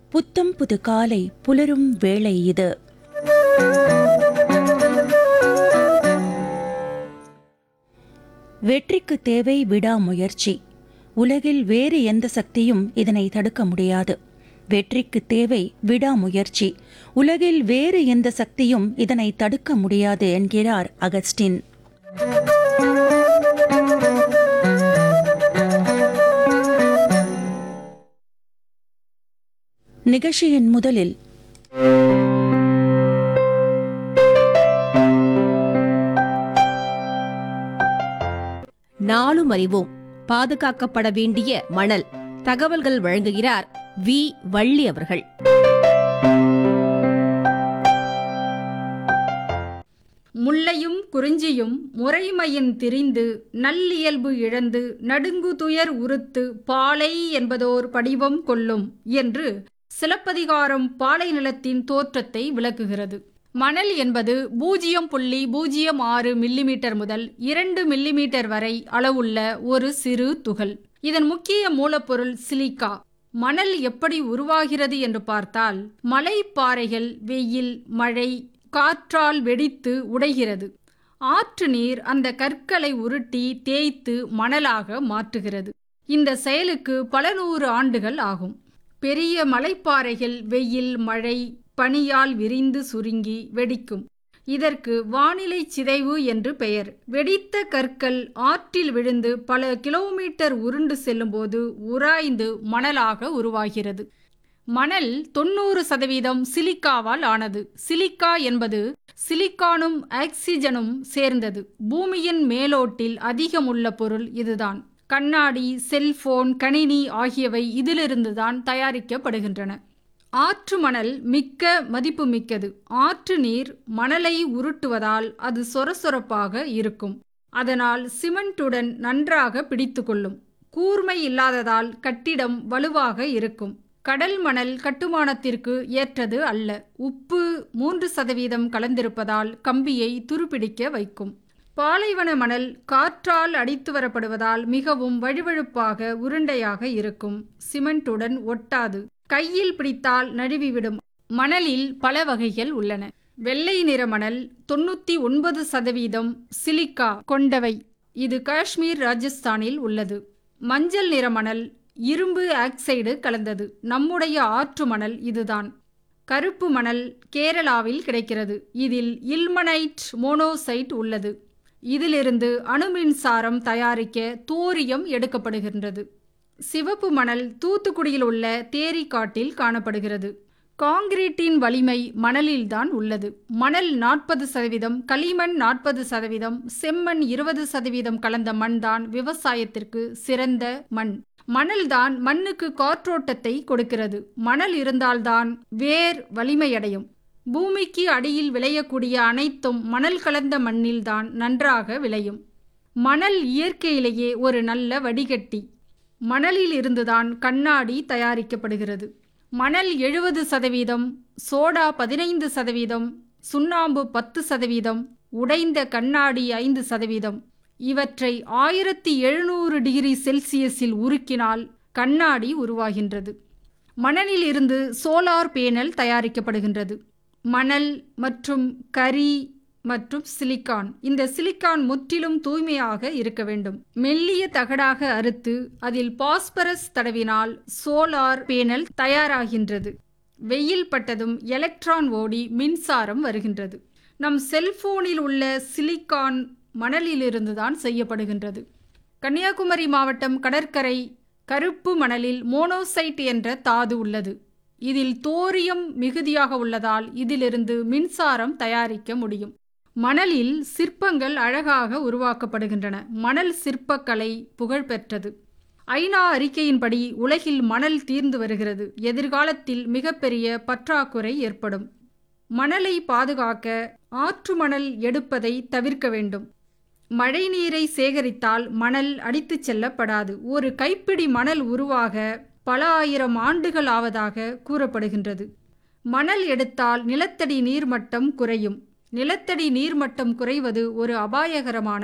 புத்தம் புது காலை புலரும் வேளை இது வெற்றிக்கு தேவை விடாமுயற்சி உலகில் வேறு எந்த சக்தியும் இதனை தடுக்க முடியாது வெற்றிக்கு தேவை விடாமுயற்சி உலகில் வேறு எந்த சக்தியும் இதனை தடுக்க முடியாது என்கிறார் அகஸ்டின் நிகழ்ச்சியின் முதலில் நாளும் அறிவோம் பாதுகாக்கப்பட வேண்டிய மணல் தகவல்கள் வழங்குகிறார் வி வள்ளி அவர்கள் முல்லையும் குறிஞ்சியும் முறைமையின் திரிந்து நல்லியல்பு இழந்து நடுங்குதுயர் உறுத்து பாலை என்பதோர் படிவம் கொள்ளும் என்று சிலப்பதிகாரம் பாலை நிலத்தின் தோற்றத்தை விளக்குகிறது மணல் என்பது பூஜ்ஜியம் புள்ளி பூஜ்ஜியம் ஆறு மில்லிமீட்டர் முதல் இரண்டு மில்லிமீட்டர் வரை அளவுள்ள ஒரு சிறு துகள் இதன் முக்கிய மூலப்பொருள் சிலிக்கா மணல் எப்படி உருவாகிறது என்று பார்த்தால் மலைப்பாறைகள் வெயில் மழை காற்றால் வெடித்து உடைகிறது ஆற்று நீர் அந்த கற்களை உருட்டி தேய்த்து மணலாக மாற்றுகிறது இந்த செயலுக்கு பல நூறு ஆண்டுகள் ஆகும் பெரிய மலைப்பாறைகள் வெயில் மழை பனியால் விரிந்து சுருங்கி வெடிக்கும் இதற்கு வானிலை சிதைவு என்று பெயர் வெடித்த கற்கள் ஆற்றில் விழுந்து பல கிலோமீட்டர் உருண்டு செல்லும்போது உராய்ந்து மணலாக உருவாகிறது மணல் தொண்ணூறு சதவீதம் சிலிக்காவால் ஆனது சிலிக்கா என்பது சிலிக்கானும் ஆக்சிஜனும் சேர்ந்தது பூமியின் மேலோட்டில் அதிகமுள்ள பொருள் இதுதான் கண்ணாடி செல்போன் கணினி ஆகியவை இதிலிருந்துதான் தயாரிக்கப்படுகின்றன ஆற்று மணல் மிக்க மதிப்பு மிக்கது ஆற்று நீர் மணலை உருட்டுவதால் அது சொரசொரப்பாக இருக்கும் அதனால் சிமெண்ட்டுடன் நன்றாக பிடித்துக்கொள்ளும் கூர்மை இல்லாததால் கட்டிடம் வலுவாக இருக்கும் கடல் மணல் கட்டுமானத்திற்கு ஏற்றது அல்ல உப்பு மூன்று சதவீதம் கலந்திருப்பதால் கம்பியை துருப்பிடிக்க வைக்கும் பாலைவன மணல் காற்றால் அடித்து வரப்படுவதால் மிகவும் வழுவழுப்பாக உருண்டையாக இருக்கும் சிமெண்ட்டுடன் ஒட்டாது கையில் பிடித்தால் நழுவிவிடும் மணலில் பல வகைகள் உள்ளன வெள்ளை நிற மணல் தொண்ணூத்தி ஒன்பது சதவீதம் சிலிக்கா கொண்டவை இது காஷ்மீர் ராஜஸ்தானில் உள்ளது மஞ்சள் நிற மணல் இரும்பு ஆக்சைடு கலந்தது நம்முடைய ஆற்று மணல் இதுதான் கருப்பு மணல் கேரளாவில் கிடைக்கிறது இதில் இல்மனைட் மோனோசைட் உள்ளது இதிலிருந்து அணுமின்சாரம் தயாரிக்க தோரியம் எடுக்கப்படுகின்றது சிவப்பு மணல் தூத்துக்குடியில் உள்ள தேரிக்காட்டில் காணப்படுகிறது காங்கிரீட்டின் வலிமை மணலில்தான் உள்ளது மணல் நாற்பது சதவீதம் களிமண் நாற்பது சதவீதம் செம்மண் இருபது சதவீதம் கலந்த மண்தான் விவசாயத்திற்கு சிறந்த மண் மணல்தான் மண்ணுக்கு காற்றோட்டத்தை கொடுக்கிறது மணல் இருந்தால்தான் வேர் வலிமையடையும் பூமிக்கு அடியில் விளையக்கூடிய அனைத்தும் மணல் கலந்த மண்ணில்தான் நன்றாக விளையும் மணல் இயற்கையிலேயே ஒரு நல்ல வடிகட்டி மணலில் இருந்துதான் கண்ணாடி தயாரிக்கப்படுகிறது மணல் எழுபது சதவீதம் சோடா பதினைந்து சதவீதம் சுண்ணாம்பு பத்து சதவீதம் உடைந்த கண்ணாடி ஐந்து சதவீதம் இவற்றை ஆயிரத்தி எழுநூறு டிகிரி செல்சியஸில் உருக்கினால் கண்ணாடி உருவாகின்றது மணலில் இருந்து சோலார் பேனல் தயாரிக்கப்படுகின்றது மணல் மற்றும் கரி மற்றும் சிலிக்கான் இந்த சிலிக்கான் முற்றிலும் தூய்மையாக இருக்க வேண்டும் மெல்லிய தகடாக அறுத்து அதில் பாஸ்பரஸ் தடவினால் சோலார் பேனல் தயாராகின்றது வெயில் பட்டதும் எலக்ட்ரான் ஓடி மின்சாரம் வருகின்றது நம் செல்போனில் உள்ள சிலிக்கான் மணலிலிருந்து தான் செய்யப்படுகின்றது கன்னியாகுமரி மாவட்டம் கடற்கரை கருப்பு மணலில் மோனோசைட் என்ற தாது உள்ளது இதில் தோரியம் மிகுதியாக உள்ளதால் இதிலிருந்து மின்சாரம் தயாரிக்க முடியும் மணலில் சிற்பங்கள் அழகாக உருவாக்கப்படுகின்றன மணல் சிற்பக்கலை புகழ்பெற்றது ஐநா அறிக்கையின்படி உலகில் மணல் தீர்ந்து வருகிறது எதிர்காலத்தில் மிகப்பெரிய பற்றாக்குறை ஏற்படும் மணலை பாதுகாக்க ஆற்று மணல் எடுப்பதை தவிர்க்க வேண்டும் மழைநீரை சேகரித்தால் மணல் அடித்துச் செல்லப்படாது ஒரு கைப்பிடி மணல் உருவாக பல ஆயிரம் ஆண்டுகள் ஆவதாக கூறப்படுகின்றது மணல் எடுத்தால் நிலத்தடி நீர்மட்டம் குறையும் நிலத்தடி நீர்மட்டம் குறைவது ஒரு அபாயகரமான